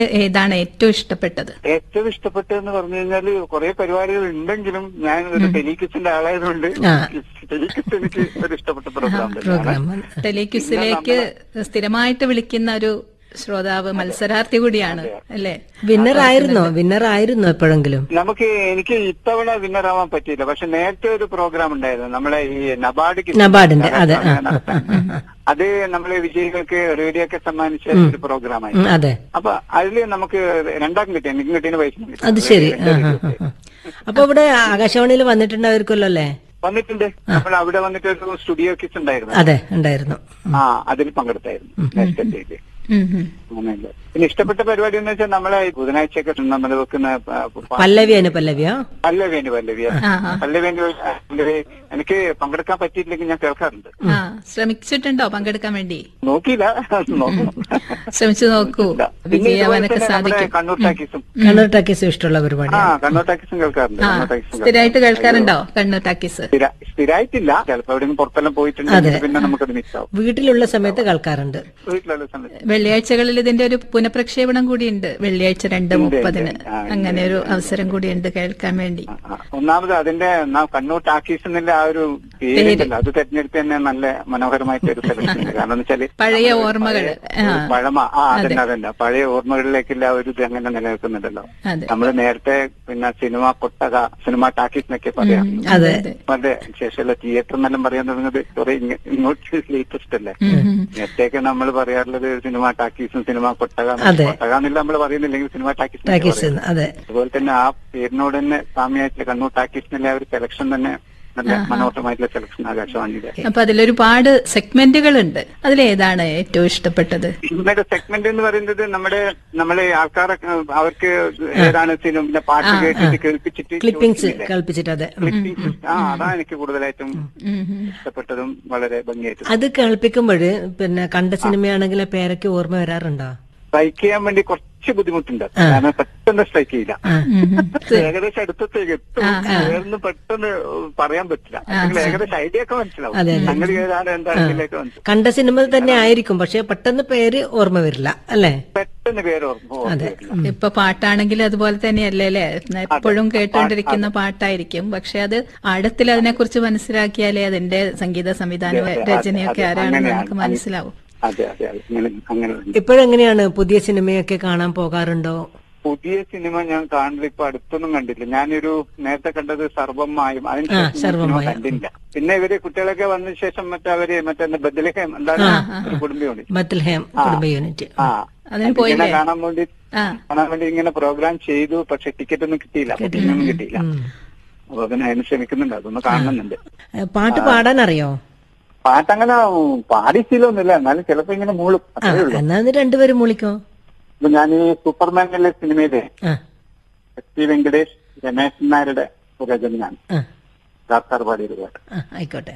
ഏതാണ് ഏറ്റവും ഇഷ്ടപ്പെട്ടത് ഏറ്റവും ഇഷ്ടപ്പെട്ടതെന്ന് പറഞ്ഞു കഴിഞ്ഞാല് കുറെ പരിപാടികൾ ഉണ്ടെങ്കിലും ഞാൻ ഒരു ടെലികിസിന്റെ ആളായതുകൊണ്ട് ആ. ടെലികിസ് എനിക്ക് ഒരു ഇഷ്ടപ്പെട്ട പ്രോഗ്രാം തന്നെയാണ് പ്രോഗ്രാം ടെലിക്യൂസിലേക്ക് സ്ഥിരമായിട്ട് വിളിക്കുന്ന ഒരു ശ്രോതാവ് മത്സരാർത്ഥി കൂടിയാണ് അല്ലേ വിന്നർ ആയിരുന്നോ വിന്നർ ആയിരുന്നോ എപ്പോഴെങ്കിലും നമുക്ക് എനിക്ക് ഇത്തവണ വിന്നർ ആവാൻ പറ്റിയില്ല പക്ഷെ നേരത്തെ ഒരു പ്രോഗ്രാം ഉണ്ടായിരുന്നു നമ്മളെ ഈ നബാർഡ് കിസ് നബാർഡിന്റെ, അതെ, ആ, ആ, നടത്താൻ. അത് നമ്മളെ വിജയികൾക്ക് റേഡിയോ ഒക്കെ സമ്മാനിച്ച ഒരു പ്രോഗ്രാമായി ഉം, അതെ അപ്പൊ അതില് നമുക്ക് രണ്ടാക്കും കിട്ടി എനിക്കും കിട്ടിയ പൈസ കിട്ടി. അത് ശരി ആ, ആ, ആ, ആ. അപ്പൊ ഇവിടെ ആകാശവാണിയിൽ വന്നിട്ടുണ്ടായിരിക്കുമല്ലോ അല്ലേ വന്നിട്ടുണ്ട് നമ്മൾ അവിടെ വന്നിട്ട് ഒരു സ്റ്റുഡിയോ കിസ് ഉണ്ടായിരുന്നു അതെ ഉണ്ടായിരുന്നു ആ അതിൽ പങ്കെടുത്തായിരുന്നു നേരത്തെ ഉം, ഉം. അങ്ങനെയല്ല പിന്നെ ഇഷ്ടപ്പെട്ട പരിപാടി എന്ന് വെച്ചാൽ നമ്മളെ ഈ ബുധനാഴ്ചയൊക്കെ നമ്മൾ വെക്കുന്ന പ- പ- പല്ലവിയാണ് പല്ലവിയോ പല്ലവേന് പല്ലവി ആ, ആ. പല്ലവേന് പല്ലവി എനിക്ക് പങ്കെടുക്കാൻ പറ്റിയില്ലെങ്കിൽ ഞാൻ കേൾക്കാറുണ്ട് ആ ശ്രമിച്ചിട്ടുണ്ടോ പങ്കെടുക്കാൻ വേണ്ടി നോക്കിയില്ല നോക്കണം ശ്രമിച്ചു നോക്കൂ ഇല്ല. പിന്നെ ഇതുപോലെ വിജയാവാനൊക്കെ തന്നെ നമ്മുടെ സാധിക്കും കണ്ണൂർ ടാക്കീസും കണ്ണൂർ ടക്കീസും ഇഷ്ടമുള്ള പരിപാടി ആ കണ്ണൂർ ടാക്കീസും കേൾക്കാറുണ്ട് ആ കണ്ണൂർ ടാക്കീസും സ്ഥിരമായിട്ട് കേൾക്കാറുണ്ടോ കണ്ണൂർ ടാക്കീസ് സ്ഥിര- സ്ഥിരമായിട്ടില്ല ചിലപ്പോ എവിടെയും പുറത്തെല്ലാം പോയിട്ടുണ്ടെങ്കിൽ പിന്നെ നമുക്കത് മിസ്സാവും വീട്ടിലുള്ള സമയത്ത് കേൾക്കാറുണ്ട് വീട്ടിലുള്ള സമയത്ത് വെള്ളിയാഴ്ചകളിൽ ഇതിന്റെ ഒരു പുനഃപ്രക്ഷേപണം കൂടിയുണ്ട് വെള്ളിയാഴ്ച രണ്ട് ഉണ്ട്, മുപ്പതിന് ഉണ്ട്. ആ, ഉണ്ട്, അങ്ങനെ ഒരു അവസരം കൂടിയുണ്ട് കേൾക്കാൻ വേണ്ടി ആ, ആ. ഒന്നാമത് അതിന്റെ നാ- കണ്ണൂർ ടാക്കീസ് എന്നുള്ള ആ ഒരു പേരുണ്ടല്ലോ അത് തെരഞ്ഞെടുത്ത് തന്നെ നല്ല മനോഹരമായിട്ട് ഒരു സെലക്ഷൻ ഉണ്ട് കാരണം എന്ന് വെച്ചാല് പഴയ നമ്മള് ഓർമ്മകള്. പഴയ ആ. ഒരു പഴമ ആ അതന്നെ അതന്നെ പഴയ ഓർമ്മകളിലേക്കുള്ള ആ ഒരു ഇത് അങ്ങനെ നിലനിൽക്കുന്നുണ്ടല്ലോ അതെ നമ്മൾ നേരത്തെ പിന്നെ സിനിമ കൊട്ടക സിനിമ ടാക്കീസ് എന്നൊക്കെ പറയാം അതെ അപ്പൊ അതെ ശേഷമുള്ള തിയേറ്റർ എന്നെല്ലാം പറയാൻ തുടങ്ങുന്നത് കുറെ ഇങ്ങ- ഇങ്ങോട്ട് ലേറ്റസ്റ്റ് അല്ലേ നേരത്തെയൊക്കെ നമ്മൾ പറയാറുള്ളത് സിനിമ ടാക്കീസും സിനിമ കൊട്ടക അതെ. കൊട്ടക എന്നില്ല നമ്മൾ പറയുന്നില്ലെങ്കിൽ സിനിമ ടാക്കീസ് ടക്കീസ് അതെ അതുപോലെ തന്നെ ആ പേരിനോട് തന്നെ സാമ്യമായിട്ട് കണ്ണൂർ ടാക്കീസിനുള്ള ആ ഒരു സെലക്ഷൻ തന്നെ നല്ല മനോഹരമായിട്ടുള്ള സെലക്ഷൻ ആകാശവാണിയുടെ അപ്പൊ അതിലൊരുപാട് സെഗ്മെന്റുകൾ ഉണ്ട് അതിലേതാണ് ഏറ്റവും ഇഷ്ടപ്പെട്ടത് ഇന്നത്തെ സെഗ്മെന്റ് എന്ന് പറയുന്നത് നമ്മുടെ നമ്മളെ ആൾക്കാരെ അവർക്ക് ഏതാണ് സിനിമ പിന്നെ പാട്ട് കേട്ടിട്ട് കേൾപ്പിച്ചിട്ട് ക്ലിപ്പിംഗ്സ് ചോദിക്കുന്നില്ലേ? കേൾപ്പിച്ചിട്ട് അതെ ഉം. ക്ലിപ്പിംഗ്സ് ആ അതാണ് എനിക്ക് കൂടുതലായിട്ടും ഉം, ഉം. ഇഷ്ടപ്പെട്ടതും വളരെ ഭംഗിയായിട്ടും അത് കേൾപ്പിക്കുമ്പോൾ പിന്നെ കണ്ട സിനിമയാണെങ്കിൽ ആ പേരൊക്കെ ഓർമ്മ വരാറുണ്ടോ സ്ട്രൈക്ക് ചെയ്യാൻ വേണ്ടി കുറച്ച് ബുദ്ധിമുട്ടുണ്ട് കാരണം പെട്ടെന്ന് സ്ട്രൈക്ക് ചെയ്യില്ല ഉം, ഉം. ഏകദേശം അടുത്തത്തേക്ക് എത്തും ചേർന്ന് പെട്ടെന്ന് പറയാൻ പറ്റില്ല അല്ലെങ്കിൽ ഏകദേശം ഐഡിയ ഒക്കെ മനസ്സിലാവും അതെ, അതെ. സംഗതി ഏതാണ് എന്താണ് ഇതിലേക്ക് മനസ്സിലാവും കണ്ട സിനിമ തന്നെ ആയിരിക്കും പക്ഷെ പെട്ടെന്ന് പേര് ഓർമ്മ വരില്ല അല്ലേ പെട്ടെന്ന് പേര് ഓർമ്മ ഓർമ്മ വരില്ല. ഇപ്പൊ പാട്ടാണെങ്കിൽ അതുപോലെ തന്നെയല്ലേ അല്ലേ എപ്പോഴും കേട്ടോണ്ടിരിക്കുന്ന പാട്ടായിരിക്കും പക്ഷെ അത് ആഴത്തിൽ അതിനെക്കുറിച്ച് മനസ്സിലാക്കിയാലേ അതിന്റെ സംഗീത സംവിധാനം അതെ, അതെ, രചനയൊക്കെ അതെ, ആരാണെന്ന് അങ്ങനെയാണ്. നമുക്ക് മനസ്സിലാവും അതെ അതെ അതെ അങ്ങനെ അങ്ങനെ ഉണ്ട്. ഇപ്പോഴെങ്ങനെയാണ് പുതിയ സിനിമയൊക്കെ കാണാൻ പോകാറുണ്ടോ പുതിയ സിനിമ ഞാൻ കാണുന്നത് ഇപ്പൊ അടുത്തൊന്നും കണ്ടില്ല ഞാനൊരു നേരത്തെ കണ്ടത് സർവമായും ആ, അതിനുശേഷം ഞാൻ സിനിമ സർവ്വമായും. കണ്ടില്ല പിന്നെ ഇവര് കുട്ടികളൊക്കെ വന്ന ശേഷം മറ്റവര് മറ്റേ ബദലഹം എന്താണ് ഒരു കുടുംബമുണ്ട് ബത്ൽഹേം കുടുംബ യൂണിറ്റ് ആ അതിന് അതിങ്ങനെ പോയില്ലേ? കാണാൻ വേണ്ടി ആ കാണാൻ വേണ്ടി ഇങ്ങനെ പ്രോഗ്രാം ചെയ്തു പക്ഷെ ടിക്കറ്റ് ഒന്നും കിട്ടിയില്ല ഒന്നും കിട്ടിയില്ല അപ്പൊ പിന്നെ അതിന് ശ്രമിക്കുന്നുണ്ട് അതൊന്ന് കാണുന്നുണ്ട് ഏ, പാട്ട് പാടാൻ അറിയോ പാട്ടങ്ങനെ പാടിച്ചില്ലൊന്നുമില്ല എന്നാലും ചിലപ്പോ ഇങ്ങനെ മൂളും ആ അത്രേ ഉള്ളൂ എന്നാ ഇത് രണ്ടുപേരും വിളിക്കോ ഇപ്പൊ ഞാൻ ഈ സൂപ്പർമാനിലെ സിനിമയിലെ ആ എസ് പി വെങ്കടേഷ് രമേശൻ നായരുടെ രചനയാണ് ആ ഡാക്ടർ പാടിയത് പാട്ട് ആ ആയിക്കോട്ടെ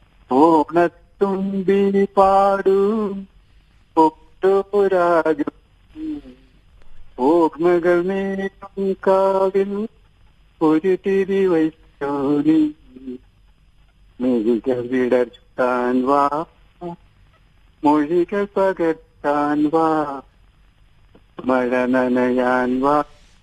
ഓണത്തുമ്പി പാടൂ ഒട്ടോരാഗം ഓർമ്മകൾ നീക്കും കാവിൽ ഒരു തിരി വൈശോനി മിഴികൾ വിടർത്താൻ വാ മൊഴികൾ പകർത്താൻ വാ മഴ നനയാൻ വാ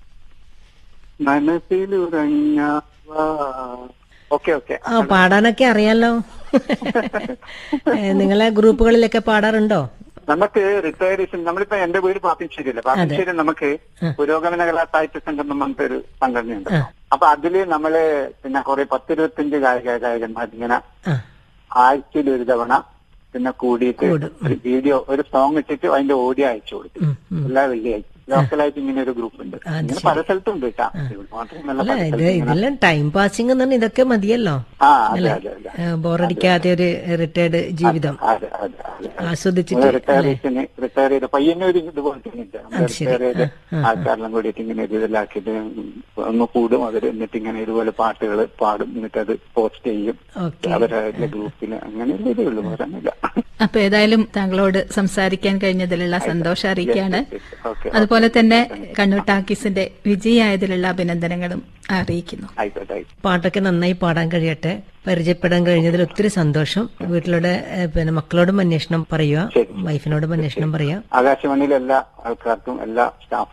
മനസ്സിലുറങ്ങാൻ വാ ഓക്കെ ഓക്കെ ആ പാടാനൊക്കെ അറിയാലോ ഏ, നിങ്ങളെ ഗ്രൂപ്പുകളിലൊക്കെ പാടാറുണ്ടോ നമുക്ക് റിട്ടയർഡേഷൻ നമ്മളിപ്പോ എന്റെ വീട് പാപ്പിശ്ശേരിയല്ലേ പാപ്പിശ്ശേരി നമുക്ക് പുരോഗമന കലാ സാഹിത്യ സംഘം എന്ന് പറഞ്ഞിട്ട് ഒരു സംഘടനയുണ്ട് അപ്പൊ അതില് നമ്മള് പിന്നെ കുറെ പത്തിരുപത്തിയഞ്ച് ഗായക ഗായകന്മാർ ഇങ്ങനെ ആ ആഴ്ചയിൽ ഒരു തവണ പിന്നെ കൂടിയിട്ട് ഒരു വീഡിയോ ഒരു സോങ് ഇട്ടിട്ട് അതിന്റെ ഓഡിയോ അയച്ചു കൊടുക്കും ഉം, ഉം. എല്ലാ വെള്ളിയാഴ്ച ലോക്കലായിട്ട് ഇങ്ങനെ ഒരു ഗ്രൂപ്പ് ഉണ്ട് ഇങ്ങനെ പല സ്ഥലത്തും ഉണ്ട് കേട്ടാ ഇവിടെ മാത്രമല്ല അല്ല പല ഇത് സ്ഥലത്തും ഇങ്ങനെ. ഇതെല്ലാം ടൈം പാസിംഗ് എന്ന് പറഞ്ഞാൽ ഇതൊക്കെ മതിയല്ലോ ആ അതെ അതെ അതെ ഏ, ബോറടിക്കാത്ത ഒരു റിട്ടയർഡ് ജീവിതം അതെ അതെ അതെ ആസ്വദിച്ചിട്ട് റിട്ടയറേഷന് റിട്ടയർ ചെയ്ത പയ്യന്നൂർ ഇതുപോലെ തന്നെ ഉണ്ട് നമ്മൾ റിട്ടയർ ചെയ്ത് ആൾക്കാരെല്ലാം കൂടിയിട്ട് ഇങ്ങനെ ഒരു ഇതിലാക്കിയിട്ട് ഒന്ന് കൂടും അവർ എന്നിട്ട് ഇങ്ങനെ ഇതുപോലെ പാട്ടുകൾ പാടും എന്നിട്ട് അത് പോസ്റ്റ് ചെയ്യും ഓക്കെ അവരുടെ ഗ്രൂപ്പിൽ അങ്ങനെ ഒരു ഇതേ ഉള്ളൂ പറയാനില്ല അപ്പൊ ഏതായാലും താങ്കളോട് സംസാരിക്കാൻ കഴിഞ്ഞതിലുള്ള സന്തോഷം അറിയിക്കുകയാണ് ഓക്കെ അതുപോലെ തന്നെ കണ്ണൂർ ടാക്കീസിന്റെ വിജയായതിലുള്ള അഭിനന്ദനങ്ങളും അറിയിക്കുന്നു ആയിക്കോട്ടെ ആയിക്കോട്ടെ പാട്ടൊക്കെ നന്നായി പാടാൻ കഴിയട്ടെ പരിചയപ്പെടാൻ കഴിഞ്ഞതിൽ ഒത്തിരി സന്തോഷം വീട്ടിലൂടെ ഏ, പിന്നെ മക്കളോടും അന്വേഷണം പറയുക വൈഫിനോടും അന്വേഷണം പറയുക ആകാശവാണിയിലെ എല്ലാ ആൾക്കാർക്കും എല്ലാ സ്റ്റാഫ്